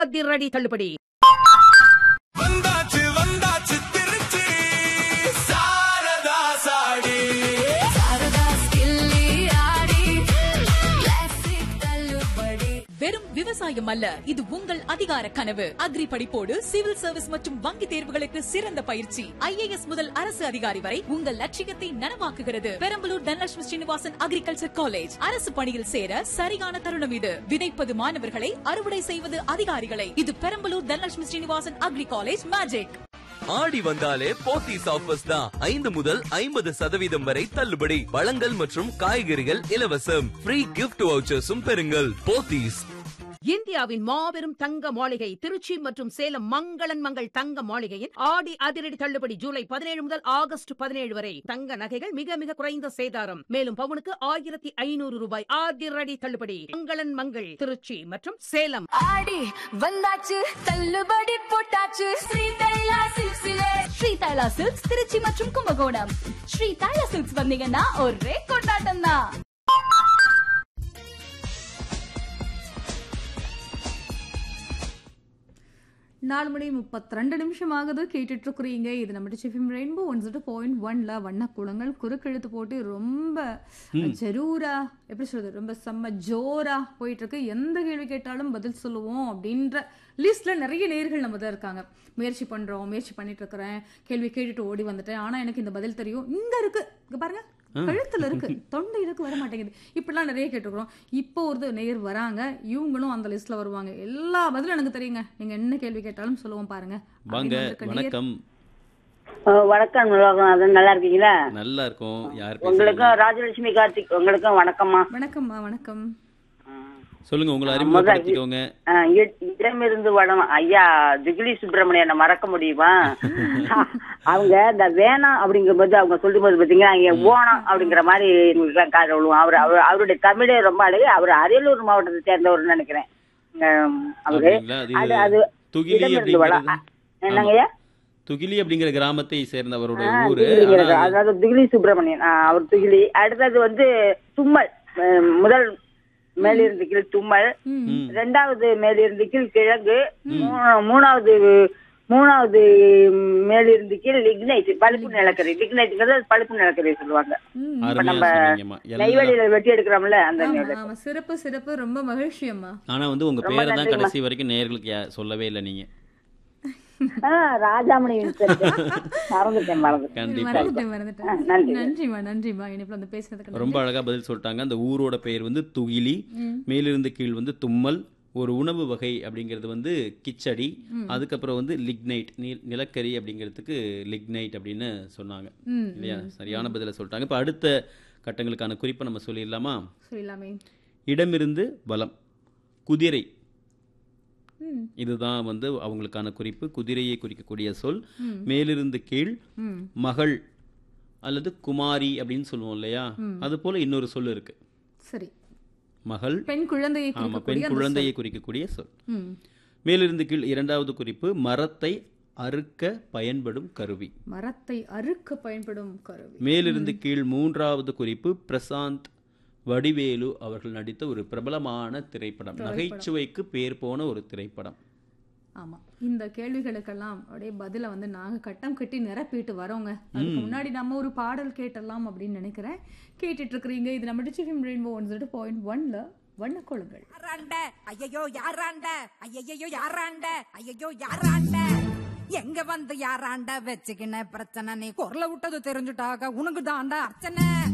அதிரடி தள்ளுபடி வந்தாச்சு வந்தாச்சு திருச்சி சாரதா சாடி வெறும் விவசாயம் அல்ல இது உங்கள் அதிகார கனவு அக்ரி படிப்போடு சிவில் சர்வீஸ் மற்றும் வங்கி தேர்வுகளுக்கு சிறந்த பயிற்சி ஐஏஎஸ் முதல் அரசு அதிகாரி வரை உங்கள் லட்சியத்தை நனவாக்குகிறது பெரம்பலூர் தனலட்சுமி ஸ்ரீனிவாசன் அக்ரிகல்ச்சர் காலேஜ் அரசு பணியில் சேர சரியான தருணம் இது விதைப்பது மாணவர்களை அறுவடை செய்வது அதிகாரிகளை இது Perambalur Dhanalakshmi Srinivasan agri college magic Aadi வந்தாலே போத்தீஸ் ஆஃபர்ஸ் தான் ஐந்து முதல் ஐம்பது சதவீதம் வரை தள்ளுபடி பழங்கள் மற்றும் காய்கறிகள் இலவசம் ஃப்ரீ கிஃப்ட் வவுச்சர்ஸும் பெறுங்கள் போத்தீஸ் இந்தியாவின் மாபெரும் தங்க மாளிகை திருச்சி மற்றும் சேலம் மங்களன் மங்கள் தங்க மாளிகையின் ஆடி அதிரடி தள்ளுபடி ஜூலை பதினேழு முதல் ஆகஸ்ட் பதினேழு வரை தங்க நகைகள் மிக மிக குறைந்த சேதாரம் மேலும் பவுனுக்கு ஆயிரத்தி ஐநூறு ரூபாய் அதிரடி தள்ளுபடி மங்களன் மங்கள் திருச்சி மற்றும் சேலம் ஆடி வந்தாச்சு தள்ளுபடி போட்டாச்சு ஸ்ரீ தைலா சில்க்ஸிலே ஸ்ரீ தைலா சில்க்ஸ் திருச்சி மற்றும் கும்பகோணம் ஸ்ரீ தைலா சில்க்ஸ் வந்தீங்கன்னா ஒரே கொண்டாட்டம் தான் நாலு மணி முப்பத்தி ரெண்டு நிமிஷம் ஆகுது கேட்டுட்டு இருக்கிறீங்க இது நம்ம டிச்சிஃபிம் ரெயின்போ ஒன் ஜீரோ பாயிண்ட் ஒன்ல வண்ணக்குளங்கள் குறுக்கெழுத்து போட்டு ரொம்ப ஜரூரா எப்படி சொல்றது ரொம்ப செம்ம ஜோரா போயிட்டு இருக்கு எந்த கேள்வி கேட்டாலும் பதில் சொல்லுவோம் அப்படின்ற லிஸ்ட்ல நிறைய நேர்கள் நம்ம தான் இருக்காங்க முயற்சி பண்றோம் முயற்சி பண்ணிட்டு இருக்கிறேன் கேள்வி கேட்டுட்டு ஓடி வந்துட்டேன் ஆனா எனக்கு இந்த பதில் தெரியும் இங்க இருக்கு இங்க பாருங்க கழுத்துல இருக்கு தொண்டை இருக்கு வர மாட்டேங்குது இப்படிலாம் நிறைய கேட்டுக்கிறோம் இப்போ ஒரு நேர் வராங்க இவங்களும் அந்த லிஸ்ட்ல வருவாங்க எல்லா பதிலும் எனக்கு தெரியுங்க நீங்க என்ன கேள்வி கேட்டாலும் சொல்லுவோம் பாருங்க வாங்க அப்படின்னு வந்திருக்க நேயர். வணக்கம் வணக்கம் லோகநாதன் நல்லா இருக்கீங்களா நல்லா இருக்கும் யார் உங்களுக்கும் பேசுறீங்க ராஜலட்சுமி கார்த்திக் உங்களுக்கும் வணக்கம்மா வணக்கம்மா வணக்கம் சொல்லுங்க உங்களை அறிமுகப்படுத்திக்கோங்க ஆ, இ- இடமிருந்து வடம் ஐயா ஜுகிலி சுப்பிரமணியனை மறக்க முடியுமா அவங்க இந்த வேணாம் அப்படிங்கும்போது அவங்க சொல்லும்போது பாத்தீங்கன்னா இங்க ஓணம் அப்படிங்கிற மாதிரி எங்களுக்கு காது விழுவும் அவர் அவர் அவருடைய தமிழே ரொம்ப அழகு அவர் அரியலூர் மாவட்டத்தை சேர்ந்தவர்னு நினைக்கிறேன் ஆம், அவரு அப்படிங்களா? அது அது அது துகிலி இடமிருந்து வடம் அப்படிங்கிறது என்னங்கய்யா துகிலி அப்படிங்கிற கிராமத்தை சேர்ந்தவருடைய ஆ, ஊரு துகிலிங்கிறது. ஆனா அது- அதாவது துகிலி சுப்பிரமணியன் ஆ, அவர் துகிலி அடுத்தது வந்து தும்மல் அஹ், முதல் மேலிருந்து கீழ் தும்மல் ம். ரெண்டாவது மேலிருந்து கீழ் கிழங்கு மூணா- மூணாவது மூணாவது மேலிருந்து கீழ் லிக்னைட் பழுப்பு நிலக்கரி லிக்னைட்ங்கிறது பழுப்பு நிலக்கரி சொல்லுவாங்க ம். இப்ப அருமையா நம்ம சொன்னீங்கம்மா எல்லாம் நெய்வேலியில வெட்டி எடுக்கிறோம்ல அந்த ஆமா நிலக்கரி. ஆமா சிறப்பு சிறப்பு ரொம்ப மகிழ்ச்சி அம்மா ஆனா வந்து உங்க ரொம்ப பேரை தான் நன்றிம்மா. கடைசி வரைக்கும் நேர்களுக்கு யா- சொல்லவே இல்லை நீங்க ஆ, ராஜாமணி வின்சென்ட். மறந்துட்டேன் மறந்துட்டேன் கண்டிப்பா மறந்துட்டேன் ஆ, மறந்துட்டேன் நன்றி. நன்றிம்மா நன்றிம்மா இனிப்புல வந்து பேசுனதுக்கு ரொம்ப அழகா பதில் சொல்லிட்டாங்க அந்த ஊரோட பெயர் வந்து துகிலி மேலிருந்து கீழ் வந்து தும்மல் ஒரு உணவு வகை அப்படிங்கிறது வந்து கிச்சடி அதுக்கப்புறம் வந்து லிக்னைட் நி- நிலக்கரி அப்படிங்கிறதுக்கு லிக்னைட் அப்படின்னு சொன்னாங்க ம், இல்லையா சரியான பதிலை சொல்லிட்டாங்க இப்போ அடுத்த கட்டங்களுக்கான குறிப்பை நம்ம சொல்லிடலாமா சொல்லலாமே இடமிருந்து வலம் குதிரை ம், இதுதான் வந்து அவங்களுக்கான குறிப்பு குதிரையை குறிக்கக்கூடிய சொல் ம். மேலிருந்து கீழ் ம். மகள் அல்லது குமாரி அப்படின்னு சொல்லுவோம் இல்லையா அது போல இன்னொரு சொல் இருக்கு சரி மகள் பெண் குழந்தையை ஆமா பெண் குறிக்கக்கூடிய அந்த குழந்தையை குறிக்கக்கூடிய சொல் சொல். ம். மேலிருந்து கீழ் இரண்டாவது குறிப்பு மரத்தை அறுக்க பயன்படும் கருவி மரத்தை அறுக்க பயன்படும் கருவி மேலிருந்து கீழ் மூன்றாவது குறிப்பு பிரசாந்த் வடிவேலு அவர்கள் நடித்த ஒரு பிரபலமான திரைப்படம் நகைச்சுவைக்கு பேர் போன ஒரு திரைப்படம் ஆமா இந்த கேள்விகளுக்கெல்லாம் அப்படியே பதில வந்து நாங்க கட்டம் கட்டி நிரப்பிட்டு வரோங்க அதுக்கு முன்னாடி நம்ம ஒரு பாடல் கேட்டலாம் அப்படின்னு நினைக்கிறேன் கேட்டுட்டு இருக்கிறீங்க இது நம்ம டிச்சிஃபிம் ரெயின்போ ஒன் ஜீரோ பாயிண்ட் ஒன்ல வண்ணக்கோளங்கள் யாராண்ட ஐயையோ யாராண்ட ஐயையோ யாராண்ட ஐயையோ யாராண்ட எங்க வந்து யாராண்ட வச்சுக்கின பிரச்சனை நீ குரல விட்டது தெரிஞ்சுட்டாக உனக்கு தாண்டா அர்ச்சனை